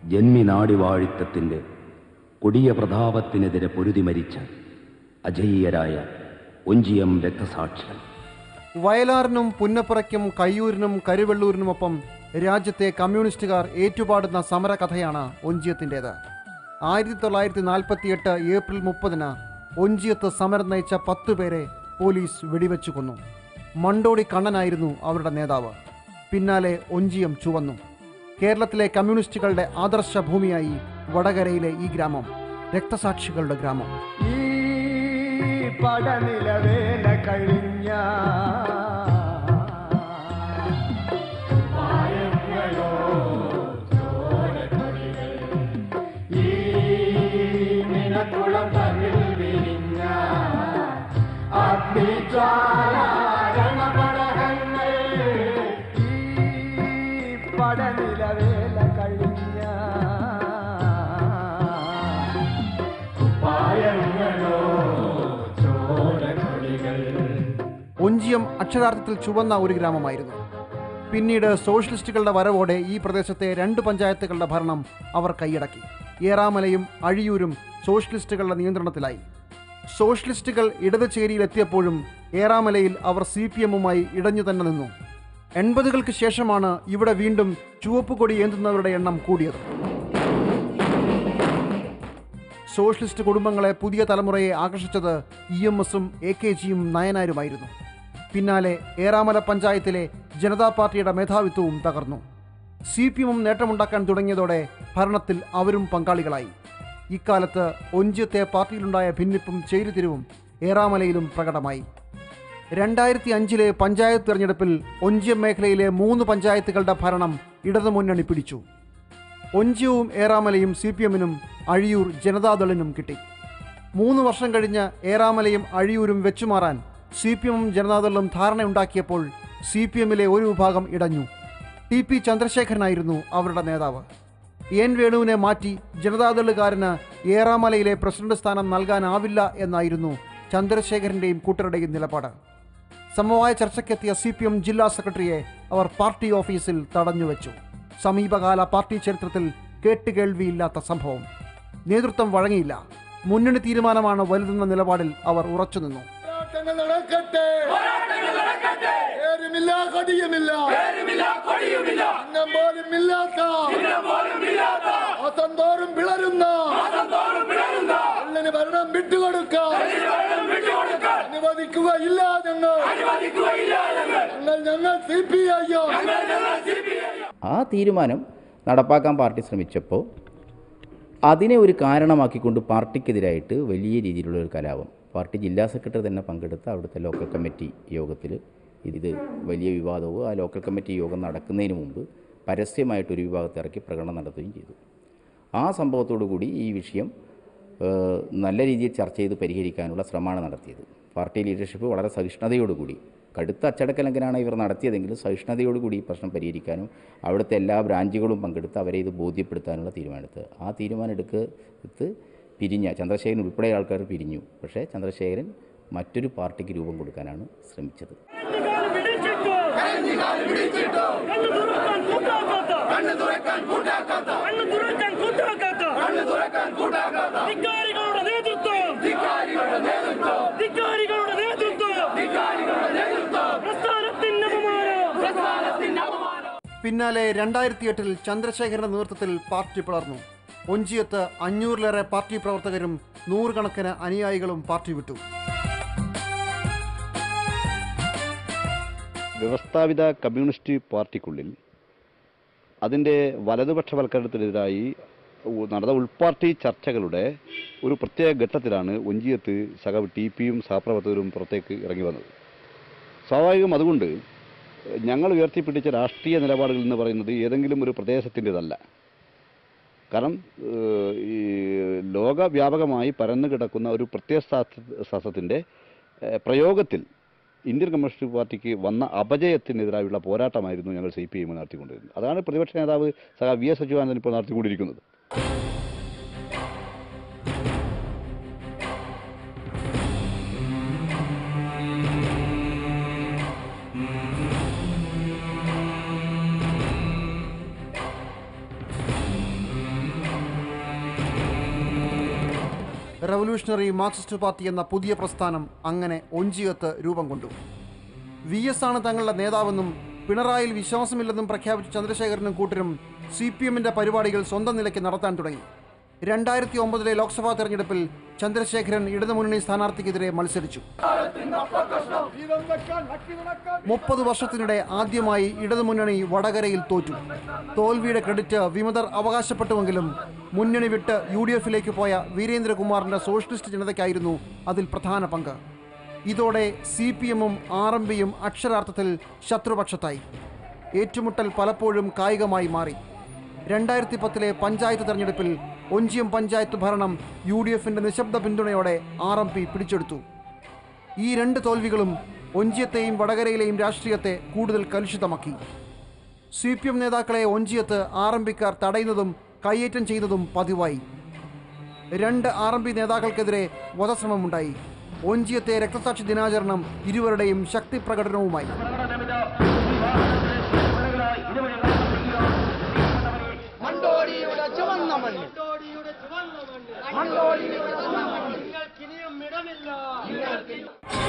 ജന്മിനാടിവാഴിത്തത്തിൻ്റെ കൊടിയ പ്രതാപത്തിനെതിരെ പൊരുതി മരിച്ച അജയ്യരായ ഒഞ്ചിയം രക്തസാക്ഷികൾ വയലാറിനും പുന്നപ്പുറയ്ക്കും കയ്യൂരിനും കരുവള്ളൂരിനുമൊപ്പം രാജ്യത്തെ കമ്മ്യൂണിസ്റ്റുകാർ ഏറ്റുപാടുന്ന സമരകഥയാണ് ഒഞ്ചിയത്തിൻ്റേത് ആയിരത്തി തൊള്ളായിരത്തി നാൽപ്പത്തിയെട്ട് ഏപ്രിൽ മുപ്പതിന് ഒഞ്ചിയത്ത് സമരം നയിച്ച പത്തു പേരെ പോലീസ് വെടിവെച്ചു കൊന്നു മണ്ടോടി കണ്ണനായിരുന്നു അവരുടെ നേതാവ് പിന്നാലെ ഒഞ്ചിയം ചുവന്നു കേരളത്തിലെ കമ്മ്യൂണിസ്റ്റുകളുടെ ആദർശ ഭൂമിയായി വടകരയിലെ ഈ ഗ്രാമം രക്തസാക്ഷികളുടെ ഗ്രാമം ഈ പടനിലവേല കഴിഞ്ഞ പായങ്ങളോ ചോരക്കൊടികൾ. ഈ നിനക്കുളം തമ്മിൽ വിരിഞ്ഞ അഗ്നിജ്വാലാരണപടകങ്ങൾ. ഈ പടനിലവേല കഴിഞ്ഞ പായങ്ങളോ ചോരക്കൊടികൾ ഒഞ്ചിയം അക്ഷരാർത്ഥത്തിൽ ചുവന്ന ഒരു ഗ്രാമമായിരുന്നു പിന്നീട് സോഷ്യലിസ്റ്റുകളുടെ വരവോടെ ഈ പ്രദേശത്തെ രണ്ട് പഞ്ചായത്തുകളുടെ ഭരണം അവർ കൈയടക്കി ഏറാമലയും അഴിയൂരും സോഷ്യലിസ്റ്റുകളുടെ നിയന്ത്രണത്തിലായി സോഷ്യലിസ്റ്റുകൾ ഇടത് ചേരിയിലെത്തിയപ്പോഴും ഏറാമലയിൽ അവർ സി പി എമ്മുമായി ഇടഞ്ഞു തന്നെ നിന്നു എൺപതുകൾക്ക് ശേഷമാണ് ഇവിടെ വീണ്ടും ചുവപ്പ് കൊടി ഏന്തുന്നവരുടെ എണ്ണം കൂടിയത് സോഷ്യലിസ്റ്റ് കുടുംബങ്ങളെ പുതിയ തലമുറയെ ആകർഷിച്ചത് ഇ എം എസും എ കെ ജിയും നയനാരുമായിരുന്നു പിന്നാലെ ഏറാമല പഞ്ചായത്തിലെ ജനതാ പാർട്ടിയുടെ മേധാവിത്വവും തകർന്നു സി പി എമ്മും നേട്ടമുണ്ടാക്കാൻ തുടങ്ങിയതോടെ ഭരണത്തിൽ അവരും പങ്കാളികളായി ഇക്കാലത്ത് ഒഞ്ചിയത്തെ പാർട്ടിയിലുണ്ടായ ഭിന്നിപ്പും ചേരിതിരിവും ഏറാമലയിലും പ്രകടമായി രണ്ടായിരത്തി അഞ്ചിലെ പഞ്ചായത്ത് തെരഞ്ഞെടുപ്പിൽ ഒഞ്ചിയം മേഖലയിലെ മൂന്ന് പഞ്ചായത്തുകളുടെ ഭരണം ഇടതുമുന്നണി പിടിച്ചു ഒഞ്ചിയവും ഏറാമലയും സി പി എമ്മിനും അഴിയൂർ ജനതാദളിനും കിട്ടി മൂന്ന് വർഷം കഴിഞ്ഞ് ഏറാമലയും അഴിയൂരും വെച്ചുമാറാൻ സി പി എമ്മും ജനതാദളും ധാരണയുണ്ടാക്കിയപ്പോൾ സി പി എമ്മിലെ ഒരു വിഭാഗം ഇടഞ്ഞു ടി പി ചന്ദ്രശേഖരനായിരുന്നു അവരുടെ നേതാവ് എൻ വേണുവിനെ മാറ്റി ജനതാദളുകാരന് ഏറാമലയിലെ പ്രസിഡന്റ് സ്ഥാനം നൽകാനാവില്ല എന്നായിരുന്നു ചന്ദ്രശേഖരന്റെയും കൂട്ടരുടെയും നിലപാട് സമവായ ചർച്ചയ്ക്കെത്തിയ സി പി എം ജില്ലാ സെക്രട്ടറിയെ അവർ പാർട്ടി ഓഫീസിൽ തടഞ്ഞുവെച്ചു സമീപകാല പാർട്ടി ചരിത്രത്തിൽ കേട്ടുകേൾവിയില്ലാത്ത സംഭവം നേതൃത്വം വഴങ്ങിയില്ല മുന്നണി തീരുമാനമാണ് വലുതെന്ന നിലപാടിൽ അവർ ഉറച്ചുനിന്നു പോരാട്ടങ്ങൾ നടക്കട്ടെ പേരുമില്ല കൊടിയുമില്ല അന്നം പോലും ഇല്ലാത്ത അസന്തോറും പിളരുന്ന ഉള്ളിന് ഭരണം വിട്ടുകൊടുക്കാം അനുവദിക്കുകയില്ല ഞങ്ങൾ ഞങ്ങൾ ഞങ്ങൾ സി പി ഐ ആ തീരുമാനം നടപ്പാക്കാൻ പാർട്ടി ശ്രമിച്ചപ്പോൾ അതിനെ ഒരു കാരണമാക്കിക്കൊണ്ട് പാർട്ടിക്കെതിരായിട്ട് വലിയ രീതിയിലുള്ള ഒരു കലാപം പാർട്ടി ജില്ലാ സെക്രട്ടറി തന്നെ പങ്കെടുത്ത അവിടുത്തെ ലോക്കൽ കമ്മിറ്റി യോഗത്തിൽ ഇത് വലിയ വിവാദവും ആ ലോക്കൽ കമ്മിറ്റി യോഗം നടക്കുന്നതിന് മുമ്പ് പരസ്യമായിട്ടൊരു വിഭാഗത്തെ ഇറക്കി പ്രകടനം നടത്തുകയും ചെയ്തു ആ സംഭവത്തോടു കൂടി ഈ വിഷയം ഏഹ്, നല്ല രീതിയിൽ ചർച്ച ചെയ്ത് പരിഹരിക്കാനുള്ള ശ്രമമാണ് നടത്തിയത് പാർട്ടി ലീഡർഷിപ്പ് വളരെ സഹിഷ്ണുതയോടുകൂടി കടുത്ത അച്ചടക്കലംഘനമാണ് ഇവർ നടത്തിയതെങ്കിലും സഹിഷ്ണുതയോടുകൂടി ഈ പ്രശ്നം പരിഹരിക്കാനും അവിടുത്തെ എല്ലാ ബ്രാഞ്ചുകളും പങ്കെടുത്ത് അവരെ ഇത് ബോധ്യപ്പെടുത്താനുള്ള തീരുമാനമെടുത്ത് ആ തീരുമാനം എടുത്ത് പിരിഞ്ഞ ചന്ദ്രശേഖരൻ ഉൾപ്പെടെ ആൾക്കാർ പിരിഞ്ഞു പക്ഷേ ചന്ദ്രശേഖരൻ മറ്റൊരു പാർട്ടിക്ക് രൂപം കൊടുക്കാനാണ് ശ്രമിച്ചത് കണ്ണു തുറക്കാൻ കൂട്ടാക്കാത്ത കണ്ണു തുറക്കാൻ കൂട്ടാക്കാത്ത കണ്ണു തുറക്കാൻ കൂട്ടാക്കാത്ത ധിക്കാരികളുടെ നേതൃത്വം ധിക്കാരികളുടെ നേതൃത്വം ധിക്കാരികളുടെ നേതൃത്വം ധിക്കാരികളുടെ നേതൃത്വം പ്രസ്ഥാനത്തിന്റെ അപമാനം പ്രസ്ഥാനത്തിന്റെ അപമാനം പിന്നാലെ രണ്ടായിരത്തി എട്ടിൽ ചന്ദ്രശേഖരന്റെ നേതൃത്വത്തിൽ പാർട്ടി പിളർന്നു ഒഞ്ചിയത്ത് അഞ്ഞൂറിലേറെ പാർട്ടി പ്രവർത്തകരും നൂറുകണക്കിന് അനുയായികളും പാർട്ടി വിട്ടു വ്യവസ്ഥാപിത കമ്മ്യൂണിസ്റ്റ് പാർട്ടിക്കുള്ളിൽ അതിൻ്റെ വലതുപക്ഷവൽക്കരണത്തിനെതിരായി ഉ- നടന്ന ഉൾപാർട്ടി ചർച്ചകളുടെ ഒരു പ്രത്യേക ഘട്ടത്തിലാണ് ഒഞ്ചിയത്ത് സഖാവ് ടി പിയും സഹപ്രവർത്തകരും പുറത്തേക്ക് ഇറങ്ങി വന്നത് സ്വാഭാവികം അതുകൊണ്ട് ഞങ്ങൾ ഉയർത്തിപ്പിടിച്ച രാഷ്ട്രീയ നിലപാടുകൾ എന്ന് പറയുന്നത് ഏതെങ്കിലും ഒരു പ്രദേശത്തിൻ്റെതല്ല കാരണം ഏഹ്, ഈ ലോകവ്യാപകമായി പരന്നു കിടക്കുന്ന ഒരു പ്രത്യയ ശാസ്ത്രത്തിൻ്റെ പ്രയോഗത്തിൽ ഇന്ത്യൻ കമ്മ്യൂണിസ്റ്റ് പാർട്ടിക്ക് വന്ന അപജയത്തിനെതിരായുള്ള പോരാട്ടമായിരുന്നു ഞങ്ങൾ സി പി എം നടത്തിക്കൊണ്ടിരുന്നത് അതാണ് പ്രതിപക്ഷ നേതാവ് സഹ വി എസ് അച്യുതാനന്ദൻ ഇപ്പോൾ നടത്തിക്കൊണ്ടിരിക്കുന്നത് റവല്യൂഷണറി മാർക്സിസ്റ്റ് പാർട്ടി എന്ന പുതിയ പ്രസ്ഥാനം അങ്ങനെ ഒഞ്ചിയത്ത് രൂപം കൊണ്ടു വി എസ് ആണ് തങ്ങളുടെ നേതാവെന്നും പിണറായിൽ വിശ്വാസമില്ലെന്നും പ്രഖ്യാപിച്ച ചന്ദ്രശേഖരനും കൂട്ടരും സി പി എമ്മിന്റെ പരിപാടികൾ സ്വന്തം നിലയ്ക്ക് നടത്താൻ തുടങ്ങി രണ്ടായിരത്തി ഒമ്പതിലെ ലോക്സഭാ തെരഞ്ഞെടുപ്പിൽ ചന്ദ്രശേഖരൻ ഇടതുമുന്നണി സ്ഥാനാർത്ഥിക്കെതിരെ മത്സരിച്ചു വീതം വെക്കാൻ ഹക്കി നടക്കാൻ മുപ്പത് വർഷത്തിനിടെ ആദ്യമായി ഇടതുമുന്നണി വടകരയിൽ തോറ്റു തോൽവിയുടെ ക്രെഡിറ്റ് വിമതർ അവകാശപ്പെട്ടുവെങ്കിലും മുന്നണി വിട്ട് യു ഡി എഫിലേക്ക് പോയ വീരേന്ദ്രകുമാറിന്റെ സോഷ്യലിസ്റ്റ് ജനതയ്ക്കായിരുന്നു അതിൽ പ്രധാന പങ്ക് ഇതോടെ സി പി എമ്മും ആർ എം പിയും അക്ഷരാർത്ഥത്തിൽ ശത്രുപക്ഷത്തായി ഏറ്റുമുട്ടൽ പലപ്പോഴും കായികമായി മാറി രണ്ടായിരത്തി പത്തിലെ പഞ്ചായത്ത് തെരഞ്ഞെടുപ്പിൽ ഒഞ്ചിയം പഞ്ചായത്ത് ഭരണം യു ഡി എഫിന്റെ നിശബ്ദ പിന്തുണയോടെ ആർ എം പി പിടിച്ചെടുത്തു ഈ രണ്ട് തോൽവികളും ഒഞ്ചിയത്തെയും വടകരയിലെയും രാഷ്ട്രീയത്തെ കൂടുതൽ കലുഷിതമാക്കി സി പി എം നേതാക്കളെ ഒഞ്ചിയത്ത് ആർ എം പിക്കാർ തടയുന്നതും കയ്യേറ്റം ചെയ്യുന്നതും പതിവായി രണ്ട് ആർ എം പി നേതാക്കൾക്കെതിരെ വധശ്രമമുണ്ടായി ഒഞ്ചിയത്തെ രക്തസാക്ഷി ദിനാചരണം ഇരുവരുടെയും ശക്തി പ്രകടനവുമായി മണ്ടോടിയുടെ ചുവന്ന മണ്ണ് മണ്ടോടിയുടെ ചുവന്ന മണ്ണ് നിങ്ങൾക്കിനിയും ഇടമില്ല